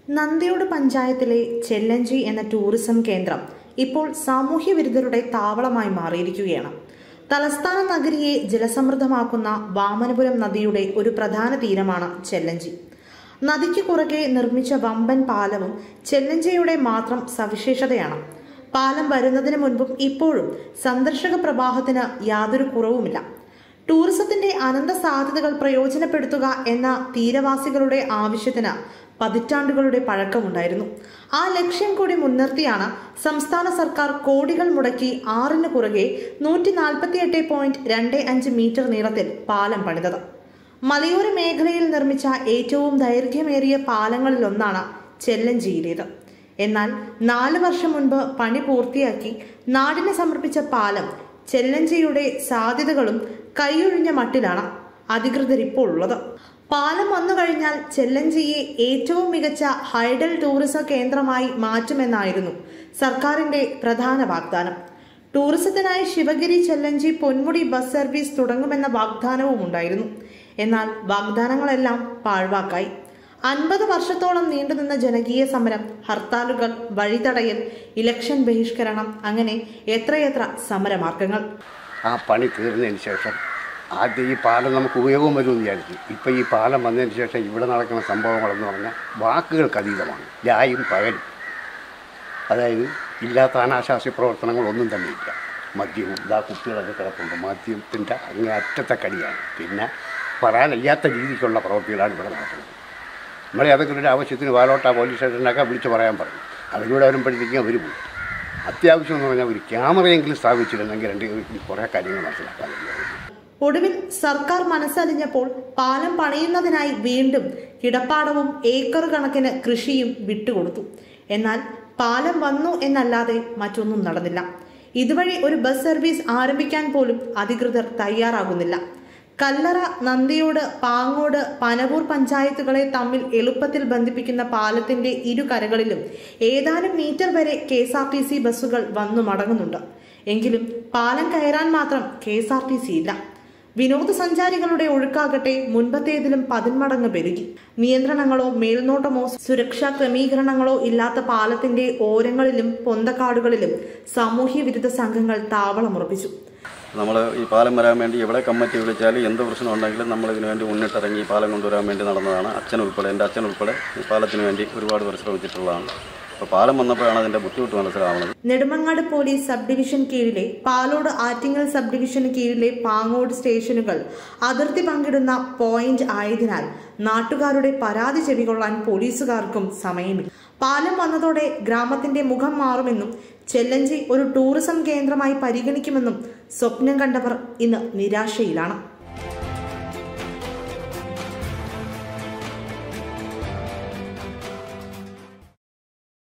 നന്ദിയോട് പഞ്ചായത്തിലെ ചെല്ലഞ്ചി എന്ന ടൂറിസം കേന്ദ്രം ഇപ്പോൾ സാമൂഹ്യ വിരുദ്ധരുടെ താവളമായി മാറിയിരിക്കുകയാണ് തലസ്ഥാന നഗരിയെ ജലസമൃദ്ധമാക്കുന്ന വാമനപുരം നദിയുടെ ഒരു പ്രധാന തീരമാണ് ചെല്ലഞ്ചി നദിക്ക് കുറുകെ നിർമ്മിച്ച വമ്പൻ പാലവും ചെല്ലഞ്ചിയുടെ മാത്രം സവിശേഷതയാണ് പാലം വരുന്നതിന് മുൻപും ഇപ്പോഴും സന്ദർശക പ്രവാഹത്തിന് യാതൊരു കുറവുമില്ല ടൂറിസത്തിന്റെ അനന്ത സാധ്യതകൾ പ്രയോജനപ്പെടുത്തുക എന്ന തീരവാസികളുടെ ആവശ്യത്തിന് പതിറ്റാണ്ടുകളുടെ പഴക്കമുണ്ടായിരുന്നു ആ ലക്ഷ്യം കൂടി മുൻനിർത്തിയാണ് സംസ്ഥാന സർക്കാർ കോടികൾ മുടക്കി ആറിന് പുറകെ നൂറ്റി നാൽപ്പത്തിയെട്ട് പോയിന്റ് രണ്ട് അഞ്ച് മീറ്റർ നീളത്തിൽ പാലം പണിതത് മലയോര മേഖലയിൽ നിർമ്മിച്ച ഏറ്റവും ദൈർഘ്യമേറിയ പാലങ്ങളിലൊന്നാണ് ചെല്ലഞ്ചിയിലേത് എന്നാൽ നാല് വർഷം മുൻപ് പണി പൂർത്തിയാക്കി നാടിന് സമർപ്പിച്ച പാലം ചെല്ലഞ്ചിയുടെ സാധ്യതകളും കൈയൊഴിഞ്ഞ മട്ടിലാണ് അധികൃതർ ഇപ്പോൾ ഉള്ളത് പാലം വന്നു കഴിഞ്ഞാൽ ചെല്ലഞ്ചിയെ ഏറ്റവും മികച്ച ഹൈഡൽ ടൂറിസം കേന്ദ്രമായി മാറ്റുമെന്നായിരുന്നു സർക്കാരിന്റെ പ്രധാന വാഗ്ദാനം ടൂറിസത്തിനായി ശിവഗിരി ചെല്ലഞ്ചി പൊന്മുടി ബസ് സർവീസ് തുടങ്ങുമെന്ന വാഗ്ദാനവും ഉണ്ടായിരുന്നു എന്നാൽ വാഗ്ദാനങ്ങളെല്ലാം പാഴ്വാക്കായി അൻപത് വർഷത്തോളം നീണ്ടുനിന്ന ജനകീയ സമരം ഹർത്താലുകൾ വഴിതടയൽ ഇലക്ഷൻ ബഹിഷ്കരണം അങ്ങനെ എത്രയെത്ര സമരമാർഗങ്ങൾ ആ പണി തീർന്നതിന് ശേഷം ആദ്യം ഈ പാലം നമുക്ക് ഉപയോഗം വരുമെന്ന് വിചാരിച്ചു ഇപ്പം ഈ പാലം വന്നതിന് ശേഷം ഇവിടെ നടക്കുന്ന സംഭവങ്ങളെന്ന് പറഞ്ഞാൽ വാക്കുകൾക്ക് അതീതമാണ് രായും പകലും അതായത് ഇല്ലാത്ത അനാശാസ്യ പ്രവർത്തനങ്ങളൊന്നും തന്നെ ഇല്ല മദ്യവും ഇതാ കുട്ടികളൊക്കെ കിടപ്പുണ്ട് മദ്യത്തിൻ്റെ അങ്ങേ അറ്റത്തെ കടിയാണ് പിന്നെ പറയാനില്ലാത്ത രീതിക്കുള്ള പ്രവൃത്തികളാണ് ഇവിടെ നടക്കുന്നത് നമ്മളെ അതൊക്കെ ഒരു ആവശ്യത്തിന് വാലോട്ട പോലീസ് സ്റ്റേഷനിലൊക്കെ വിളിച്ച് പറയാൻ പറഞ്ഞു അതിലൂടെ വരുമ്പോഴത്തേക്കും അവർ പോയി അത്യാവശ്യം എന്ന് പറഞ്ഞാൽ ഒരു ക്യാമറയെങ്കിലും സ്ഥാപിച്ചിരുന്നെങ്കിൽ രണ്ട് കുറേ കാര്യങ്ങൾ മനസ്സിലാക്കാനില്ല ഒടുവിൽ സർക്കാർ മനസ്സലിഞ്ഞപ്പോൾ പാലം പണിയുന്നതിനായി വീണ്ടും കിടപ്പാടവും ഏക്കർ കണക്കിന് കൃഷിയും വിട്ടുകൊടുത്തു എന്നാൽ പാലം വന്നു എന്നല്ലാതെ മറ്റൊന്നും നടന്നില്ല ഇതുവഴി ഒരു ബസ് സർവീസ് ആരംഭിക്കാൻ പോലും അധികൃതർ തയ്യാറാകുന്നില്ല കല്ലറ നന്ദിയോട് പാങ്ങോട് പനവൂർ പഞ്ചായത്തുകളെ തമ്മിൽ എളുപ്പത്തിൽ ബന്ധിപ്പിക്കുന്ന പാലത്തിന്റെ ഇരു കരകളിലും ഏതാനും മീറ്റർ വരെ K S R T C ബസ്സുകൾ വന്നു മടങ്ങുന്നുണ്ട് എങ്കിലും പാലം കയറാൻ മാത്രം K S R T C ഇല്ല വിനോദസഞ്ചാരികളുടെ ഒഴുക്കാകട്ടെ മുൻപത്തേതിലും പതിന്മടങ്ങ് പെരുകി നിയന്ത്രണങ്ങളോ മേൽനോട്ടമോ സുരക്ഷാ ക്രമീകരണങ്ങളോ ഇല്ലാത്ത പാലത്തിന്റെ ഓരങ്ങളിലും പൊന്തക്കാടുകളിലും സാമൂഹ്യ വിരുദ്ധ സംഘങ്ങൾ താവളമുറപ്പിച്ചു നമ്മൾ ഈ പാലം വരാൻ വേണ്ടി എവിടെ കമ്മിറ്റി വിളിച്ചാലും എന്ത് പ്രശ്നം ഉണ്ടെങ്കിലും നമ്മൾ ഇതിനു വേണ്ടി മുന്നിട്ടിറങ്ങി ഈ പാലം കൊണ്ടുവരാൻ വേണ്ടി നടന്നതാണ് അച്ഛൻ ഉൾപ്പെടെ എൻ്റെ അച്ഛൻ ഉൾപ്പെടെ ഈ പാലത്തിന് വേണ്ടി ഒരുപാട് പരിശ്രമിച്ചിട്ടുള്ളതാണ് അപ്പോൾ പാലം വന്നപ്പോഴാണ് അതിൻ്റെ ബുദ്ധിമുട്ട് മനസ്സിലാവുന്നത് നെടുമങ്ങാട് പോലീസ് സബ് ഡിവിഷൻ കീഴിലെ പാലോട് ആറ്റിങ്ങൽ സബ് ഡിവിഷന് കീഴിലെ പാങ്ങോട് സ്റ്റേഷനുകൾ അതിർത്തി പങ്കിടുന്ന പോയിന്റ് ആയതിനാൽ നാട്ടുകാരുടെ പരാതി ചെവികൊള്ളാൻ പോലീസുകാർക്കും സമയമില്ല പാലം വന്നതോടെ ഗ്രാമത്തിന്റെ മുഖം മാറുമെന്നും ചെല്ലഞ്ചി ഒരു ടൂറിസം കേന്ദ്രമായി പരിഗണിക്കുമെന്നും സ്വപ്നം കണ്ടവർ ഇന്ന് നിരാശയിലാണ്